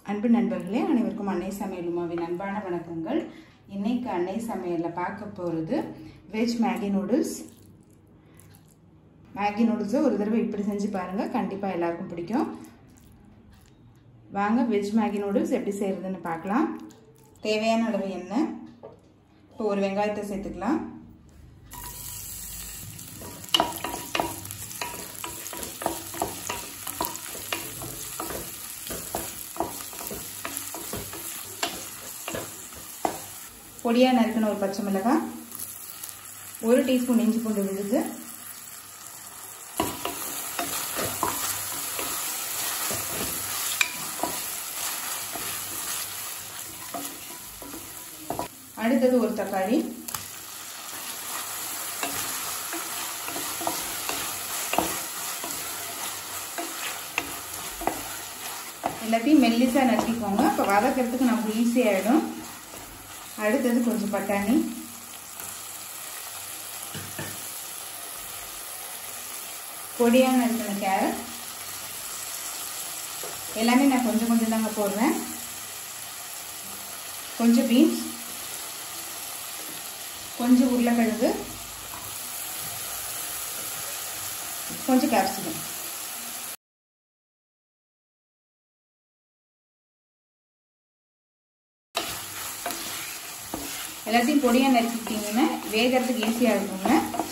அன்பு நண்பர்களே அனைவருக்கும் அன்னை சமையல் உமாவின் அன்பான வணக்கங்கள் இன்னைக்கு அன்னை சமையலில் பார்க்க போகிறது வெஜ் மேகி நூடுல்ஸ் மேகி நூடுல்ஸை ஒரு தடவை இப்படி செஞ்சு பாருங்கள் கண்டிப்பாக எல்லாருக்கும் பிடிக்கும் வாங்க வெஜ் மேகி நூடுல்ஸ் எப்படி செய்கிறதுன்னு பார்க்கலாம் தேவையான அளவு எண்ணெய் இப்போ ஒரு வெங்காயத்தை சேர்த்துக்கலாம் பொடியாக நறுக்கின ஒரு பச்சை மிளகாய் ஒரு டீஸ்பூன் இஞ்சி பூண்டு விழுது அடுத்தது ஒரு தக்காளி எல்லாத்தையும் மெல்லிசாக நறுக்கிக்கோங்க இப்போ வதக்கிறதுக்கு நமக்கு ஈஸியாகிடும் அடுத்தது கொஞ்சம் பட்டாணி பொடியாக நறுக்கின கேரட் எல்லாமே நான் கொஞ்சம் கொஞ்சம் தாங்க போடுறேன் கொஞ்சம் பீன்ஸ் கொஞ்சம் உருளைக்கிழங்கு கொஞ்சம் கேப்சிகம் எல்லாத்தையும் பொடியாக நறுக்கிட்டிங்கன்னா வேகிறதுக்கு ஈஸியாக இருக்குங்க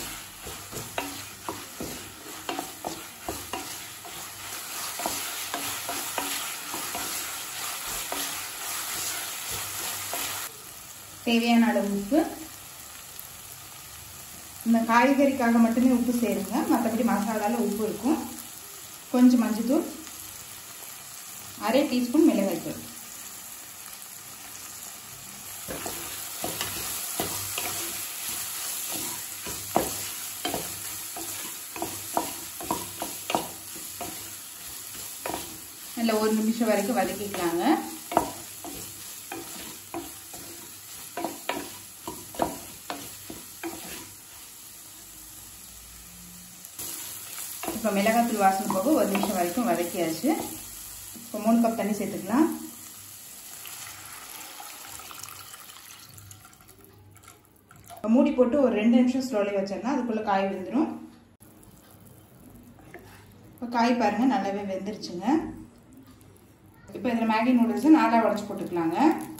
தேவையான அளவு உப்பு இந்த காய்கறிக்காக மட்டுமே உப்பு சேருங்க மற்றபடி மசாலாவில் உப்பு இருக்கும் கொஞ்சம் மஞ்சத்தூள் அரை டீஸ்பூன் மிளகாய்த்தூள் நல்ல ஒரு நிமிஷம் வரைக்கும் வதக்கிக்கலாங்க இப்போ மிளகாத்தூள் வாசனை போக ஒரு நிமிஷம் வரைக்கும் வதக்கியாச்சு இப்போ மூணு கப் தண்ணி சேர்த்துக்கலாம் இப்போ மூடி போட்டு ஒரு ரெண்டு நிமிஷம் ஸ்லோலி வச்சிடலாம் அதுக்குள்ளே காய் வெந்துடும் இப்போ காய் பாருங்கள் நல்லாவே வெந்துருச்சுங்க இப்போ இதில் மேகி நூடுல்ஸை நாலாக உடச்சி போட்டுக்கலாங்க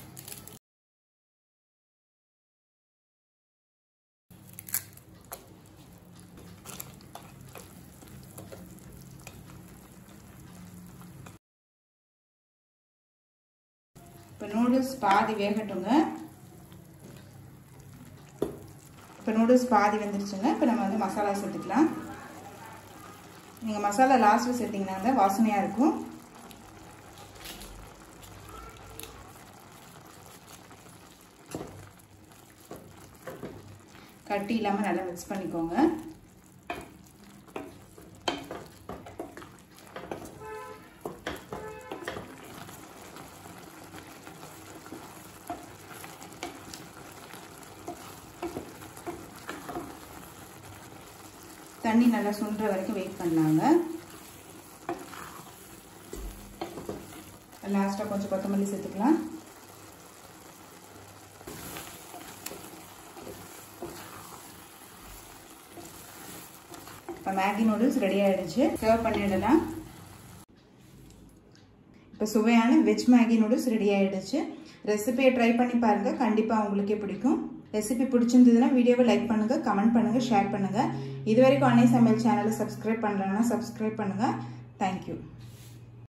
இப்போ நூடுல்ஸ் பாதி வேகட்டுங்க இப்போ நூடுல்ஸ் பாதி வெந்துருச்சுங்க இப்போ நம்ம வந்து மசாலா சேர்த்துக்கலாம் நீங்கள் மசாலா லாஸ்ட்டில் சேர்த்திங்கன்னா தான் வாசனையாக இருக்கும் கட்டி இல்லாமல் நல்லா மிக்ஸ் பண்ணிக்கோங்க தண்ணி நல்லா சுண்டுற வரைக்கும் வெயிட் பண்ணலாங்க லாஸ்ட்டாக கொஞ்சம் கொத்தமல்லி சேர்த்துக்கலாம் இப்போ மேகி நூடுல்ஸ் ரெடி ஆகிடுச்சு சர்வ் பண்ணிடலாம் இப்போ சுவையான வெஜ் மேகி நூடுல்ஸ் ரெடி ஆகிடுச்சு ரெசிபியை ட்ரை பண்ணி பாருங்கள் கண்டிப்பாக உங்களுக்கே பிடிக்கும் ரெசிபி பிடிச்சிருந்ததுன்னா வீடியோவை லைக் பண்ணுங்கள் கமெண்ட் பண்ணுங்கள் ஷேர் பண்ணுங்கள் இது வரைக்கும் அன்னை சமையல் சேனலை சப்ஸ்கிரைப் பண்ணலன்னா சப்ஸ்கிரைப் பண்ணுங்கள் தேங்க்யூ